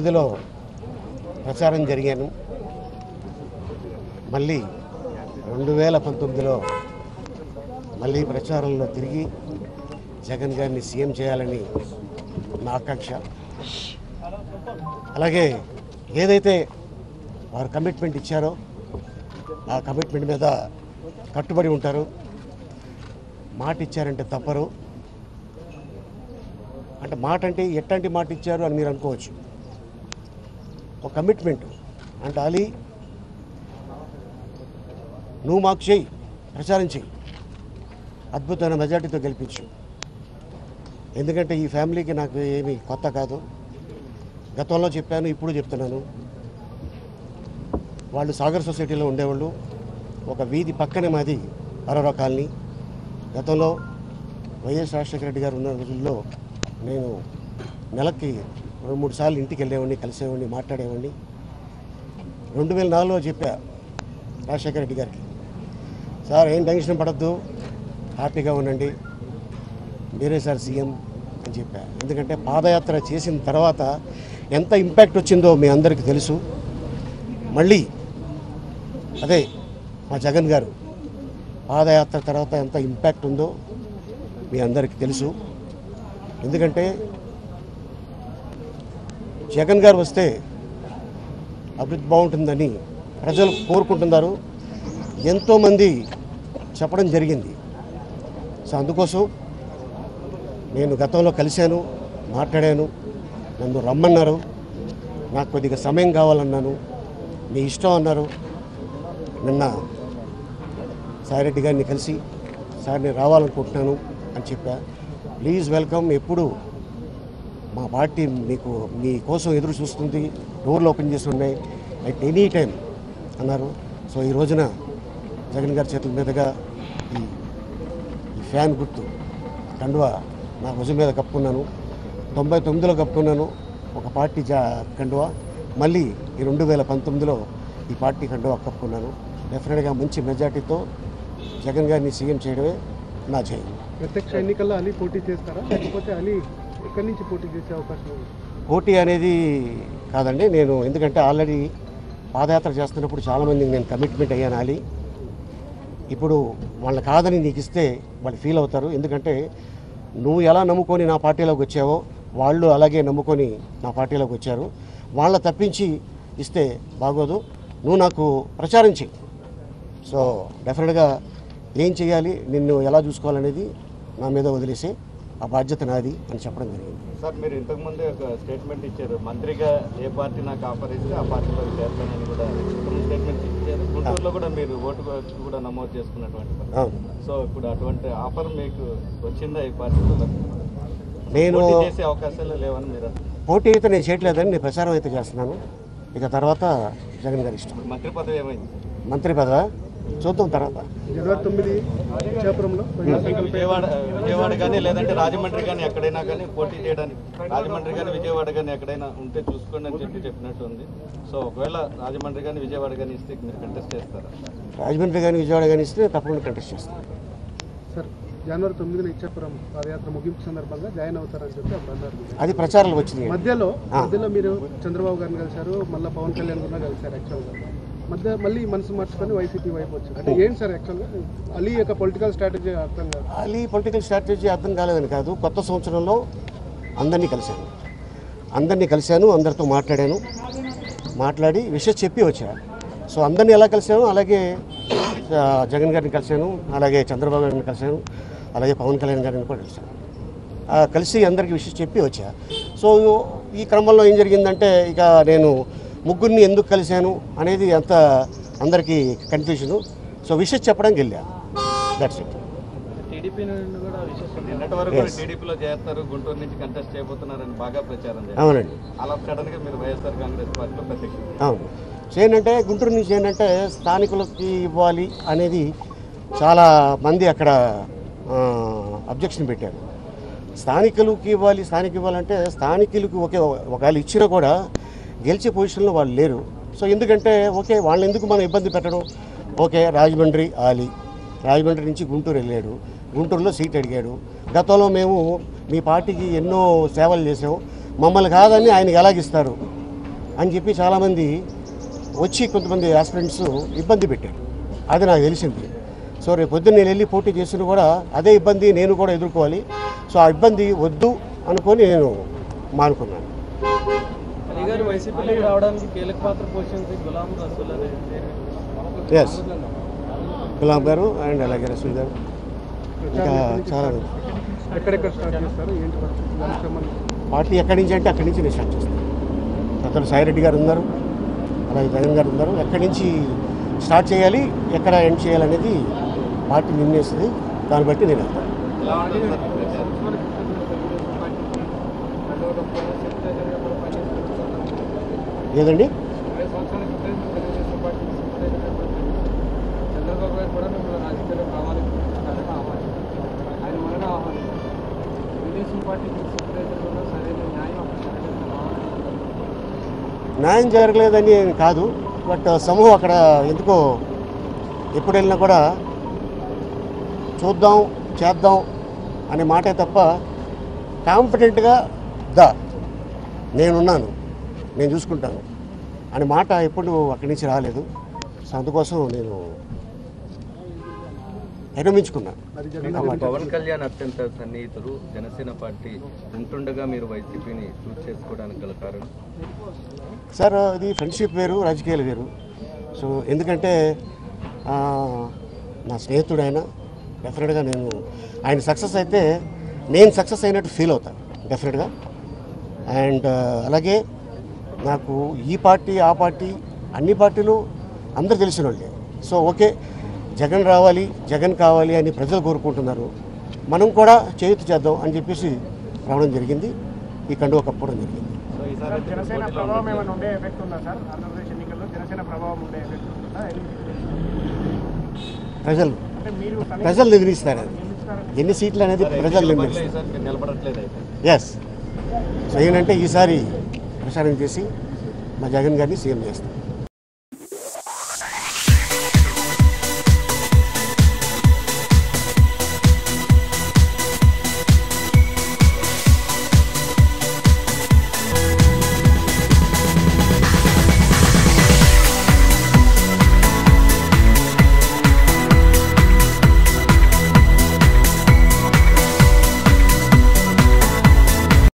తొమ్మిదిలో ప్రచారం జరిగాను మళ్ళీ రెండు వేల పంతొమ్మిదిలో మళ్ళీ ప్రచారంలో తిరిగి జగన్ గారిని సీఎం చేయాలని నా ఆకాంక్ష అలాగే ఏదైతే వారు కమిట్మెంట్ ఇచ్చారో ఆ కమిట్మెంట్ మీద కట్టుబడి ఉంటారు మాట ఇచ్చారంటే తప్పరు అంటే మాట అంటే ఎట్లాంటి మాట ఇచ్చారు అని మీరు అనుకోవచ్చు ఒక కమిట్మెంట్ అంటే అలీ నువ్వు మాకు చేయి ప్రచారం చేయి అద్భుతమైన మెజార్టీతో గెలిపించు ఎందుకంటే ఈ ఫ్యామిలీకి నాకు ఏమీ కొత్త కాదు గతంలో చెప్పాను ఇప్పుడు చెప్తున్నాను వాళ్ళు సాగర్ సొసైటీలో ఉండేవాళ్ళు ఒక వీధి పక్కనే మాది అరోరా కాలనీ గతంలో వైఎస్ రాజశేఖర రెడ్డి గారు ఉన్న రోజుల్లో నేను నెలకి రెండు మూడు సార్లు ఇంటికి వెళ్ళేవాడిని కలిసేవాడిని మాట్లాడేవాడిని రెండు వేల నాలుగులో చెప్పా రాజశేఖర రెడ్డి గారికి సార్ ఏం టెన్షన్ పడద్దు హ్యాపీగా ఉండండి మీరే సార్ సీఎం అని చెప్పా ఎందుకంటే పాదయాత్ర చేసిన తర్వాత ఎంత ఇంపాక్ట్ వచ్చిందో మీ అందరికీ తెలుసు మళ్ళీ అదే మా జగన్ గారు పాదయాత్ర తర్వాత ఎంత ఇంపాక్ట్ ఉందో మీ అందరికీ తెలుసు ఎందుకంటే జగన్ గారు వస్తే అభివృద్ధి బాగుంటుందని ప్రజలు కోరుకుంటున్నారు ఎంతోమంది చెప్పడం జరిగింది సో అందుకోసం నేను గతంలో కలిశాను మాట్లాడాను నన్ను రమ్మన్నారు నాకు కొద్దిగా సమయం కావాలన్నాను మీ ఇష్టం అన్నారు నిన్న సాయిరెడ్డి గారిని కలిసి సార్ నేను రావాలనుకుంటున్నాను అని చెప్పా ప్లీజ్ వెల్కమ్ ఎప్పుడు మా పార్టీ మీకు మీ కోసం ఎదురు చూస్తుంది డోర్లు ఓపెన్ చేసి ఉన్నాయి అట్ ఎనీ టైం అన్నారు సో ఈ రోజున జగన్ గారి చేతుల మీదుగా ఈ ఈ ఫ్యాన్ గుర్తు కండువా నా భుజం మీద కప్పుకున్నాను తొంభై తొమ్మిదిలో కప్పుకున్నాను ఒక పార్టీ జా కండువా మళ్ళీ ఈ రెండు వేల పంతొమ్మిదిలో ఈ పార్టీ కండువా కప్పుకున్నాను డెఫినెట్గా మంచి మెజార్టీతో జగన్ గారిని సీఎం చేయడమే నా జయం ప్రత్యక్ష ఎన్నికల్లో అలీ పోటీ చేస్తారా లేకపోతే అలీ ఎక్కడి నుంచి పోటీ చేసే అవకాశం ఉంది పోటీ అనేది కాదండి నేను ఎందుకంటే ఆల్రెడీ పాదయాత్ర చేస్తున్నప్పుడు చాలామందికి నేను కమిట్మెంట్ అయ్యాను ఆలి ఇప్పుడు వాళ్ళ కాదని నీకు ఇస్తే వాళ్ళు ఫీల్ అవుతారు ఎందుకంటే నువ్వు ఎలా నమ్ముకొని నా పార్టీలోకి వచ్చావో వాళ్ళు అలాగే నమ్ముకొని నా పార్టీలోకి వచ్చారు వాళ్ళ తప్పించి ఇస్తే బాగోదు నువ్వు నాకు ప్రచారం చెయ్యి సో డెఫినెట్గా ఏం చేయాలి నిన్ను ఎలా చూసుకోవాలనేది నా మీద వదిలేసి ఆ బాధ్యత నాది అని చెప్పడం జరిగింది సార్ మీరు ఇంతకుముందే ఒక స్టేట్మెంట్ ఇచ్చారు మంత్రిగా ఏ పార్టీ నాకు ఆఫర్ ఇస్తే ఆ పార్టీలో చేస్తానని కూడా కొన్ని స్టేట్మెంట్స్ ఇచ్చారు గుంటూరులో కూడా మీరు ఓటు కూడా నమోదు చేసుకున్నటువంటి పరిస్థితి. అవును సో ఇప్పుడు అటువంటి ఆఫర్ మీకు వచ్చిందా ఈ పార్టీలో నేను పోటీ చేసే అవకాశాలు లేవని మీరు అంటున్నారు. పోటీ అయితే నేను చేయట్లేదని నేను ప్రచారం అయితే చేస్తున్నాను ఇక తర్వాత జగన్ గారి ఇష్టం మంత్రి పదవి ఏమైంది మంత్రి పదవ చూద్దాం తర్వాత జనవరి తొమ్మిది ఇచ్చాపురంలో ప్రజా సంకల్ప విజయవాడ విజయవాడ కానీ లేదంటే రాజమండ్రి కానీ ఎక్కడైనా కానీ పోటీ చేయడానికి రాజమండ్రి కానీ విజయవాడ కానీ ఎక్కడైనా ఉంటే చూసుకోండి అని చెప్పి చెప్పినట్టు ఉంది సో ఒకవేళ రాజమండ్రి కానీ విజయవాడ కానీ ఇస్తే మీరు కంటెస్ట్ చేస్తారా రాజమండ్రి కానీ విజయవాడ కానీ ఇస్తే తప్పకుండా కంటెస్ట్ చేస్తాను సార్ జనవరి తొమ్మిదిన ఇచ్చాపురం పాదయాత్ర ముగింపు సందర్భంగా జాయిన్ అవుతారని చెప్పి అప్పుడు అన్నారు మీరు. అది ప్రచారాలు వచ్చింది మధ్యలో మధ్యలో మీరు చంద్రబాబు గారిని కలిశారు మళ్ళీ పవన్ కళ్యాణ్ కూడా కలిశారు యాక్చువల్గా మధ్య మళ్ళీ మనసు మార్చుకొని వైసీపీ వైపు వచ్చారు అంటే ఏంటి సార్ యాక్చువల్గా అలీ యొక్క పొలిటికల్ స్ట్రాటజీ అర్థం కాదు అది పొలిటికల్ స్ట్రాటజీ అర్థం కాలేదని కాదు కొత్త సంవత్సరంలో అందరినీ కలిశాను అందరినీ కలిశాను అందరితో మాట్లాడాను మాట్లాడి విషయం చెప్పి వచ్చా సో అందరినీ ఎలా కలిశాను అలాగే ఆ, జగన్ గారిని కలిశాను అలాగే చంద్రబాబు గారిని కలిశాను అలాగే పవన్ కళ్యాణ్ గారిని కూడా కలిశాను ఆ, కలిసి అందరికీ విషయం చెప్పి వచ్చా సో ఈ క్రమంలో ఏం జరిగిందంటే ఇక నేను ముగ్గురిని ఎందుకు కలిశాను అనేది అంత అందరికీ కన్ఫ్యూజను సో విషయం చెప్పడానికి వెళ్ళా దట్స్ ఇట్ టీడీపీ నుండి కూడా విశేషం నిన్నటి వరకు Yes. టీడీపీలో చేస్తారు గుంటూరు నుంచి కంటెస్ట్ చేయబోతున్నారని బాగా ప్రచారం చేశారు అవునండి అలా సడన్ గా మీరు వైఎస్ఆర్ కాంగ్రెస్ పార్టీలో ప్రత్యక్ష అవును ఏంటంటే గుంటూరు నుంచి ఏంటంటే స్థానికులకి ఇవ్వాలి అనేది చాలా మంది అక్కడ అబ్జెక్షన్ పెట్టారు స్థానికులకి ఇవ్వాలి స్థానిక ఇవ్వాలంటే స్థానికులకు ఒకే ఒకవేళ ఇచ్చినా కూడా గెలిచే పొజిషన్లో వాళ్ళు లేరు సో ఎందుకంటే ఓకే వాళ్ళని ఎందుకు మనం ఇబ్బంది పెట్టడం ఓకే రాజమండ్రి ఆలి రాజమండ్రి నుంచి గుంటూరు వెళ్ళాడు గుంటూరులో సీట్ అడిగాడు గతంలో మేము మీ పార్టీకి ఎన్నో సేవలు చేసాం మమ్మల్ని కాదని ఆయనకి ఎలాగిస్తారు అని చెప్పి చాలామంది వచ్చి కొంతమంది ఆస్పిరెంట్స్ ఇబ్బంది పెట్టారు అది నాకు తెలిసింది సో రేపు పొద్దున్న నేను వెళ్ళి పోటీ చేసిన కూడా అదే ఇబ్బంది నేను కూడా ఎదుర్కోవాలి సో ఆ ఇబ్బంది వద్దు అనుకొని నేను మానుకున్నాను అలీ గారు వైసీపీలోకి రావడానికి కీలక పాత్ర పోషించి గులాం రసూల్ అనే పేరు ఎస్ గులాం గారు అండ్ అలాగే రసూల్ గారు ఇంకా చాలా మంది. ఎక్కడెక్కడ స్టార్ట్ చేస్తారు ఏంటి పరిస్థితి దానికి సంబంధించి పార్టీ ఎక్కడి నుంచి అంటే అక్కడి నుంచి నేను స్టార్ట్ చేస్తాను అక్కడ సాయిరెడ్డి గారు ఉన్నారు అలాగే జగన్ గారు ఉన్నారు ఎక్కడి నుంచి స్టార్ట్ చేయాలి ఎక్కడ ఎండ్ చేయాలనేది పార్టీ నిర్ణయిస్తుంది దాన్ని బట్టి నేను వెళ్తాను లేదండి చంద్రబాబు గారు కూడా మిమ్మల్ని రాజకీయాల్లో కావాలని కోరుకుంటున్నారని ఆహ్వానం ఆయన మొన్న ఆహ్వానం తెలుగుదేశం పార్టీ సూపర్వైజర్లో సరైన న్యాయం అక్కడ జరగలేదు న్యాయం జరగలేదని కాదు బట్ సమూహం అక్కడ ఎందుకో ఎప్పుడు వెళ్ళినా కూడా చూద్దాం చేద్దాం అనే మాటే తప్ప కాంపిటెంట్గా దా నేనున్నాను నేను చూసుకుంటాను అనే మాట ఎప్పుడు అక్కడి నుంచి రాలేదు సో అందుకోసం నేను విరమించుకున్నాను అది ఆ జరిగింది మాట. పవన్ కళ్యాణ్ అత్యంత సన్నిహితులు జనసేన పార్టీ ఉంటుండగా మీరు వైసీపీని చూస్ చేసుకోవడానికి గల కారణం సార్ ఇది ఫ్రెండ్షిప్ వేరు రాజకీయాలు వేరు సో ఎందుకంటే ఆ, నా స్నేహితుడు ఆయన డెఫినెట్గా నేను ఆయన సక్సెస్ అయితే నేను సక్సెస్ అయినట్టు ఫీల్ అవుతాను డెఫినెట్గా అండ్ అలాగే నాకు ఈ పార్టీ ఆ పార్టీ అన్ని పార్టీలు అందరు తెలిసిన వాళ్ళే సో ఓకే జగన్ రావాలి జగన్ కావాలి అని ప్రజలు కోరుకుంటున్నారు మనం కూడా చేయూత చేద్దాం అని చెప్పేసి రావడం జరిగింది ఈ కండువ కప్పడం జరిగింది సో ఈసారి జనసేన ప్రభావం ఏమైనా ఉండే ఎఫెక్ట్ ఉందా సార్ ఆంధ్రప్రదేశ్ ఎన్నికల్లో జనసేన ప్రభావం ఉండే ఎఫెక్ట్ ఉంటుందా ప్రజలు అంటే మీరు తన- ప్రజలు నిర్ణయిస్తారు అది ఎన్ని సీట్లు అనేది ప్రజలు నిర్ణయిస్తారు ఈసారి మీరు నిలబడట్లేదు అయితే ఎస్ సో ఏంటంటే ఈసారి ప్రచారం చేసి మా జగన్ గారిని సీఎం చేస్తాం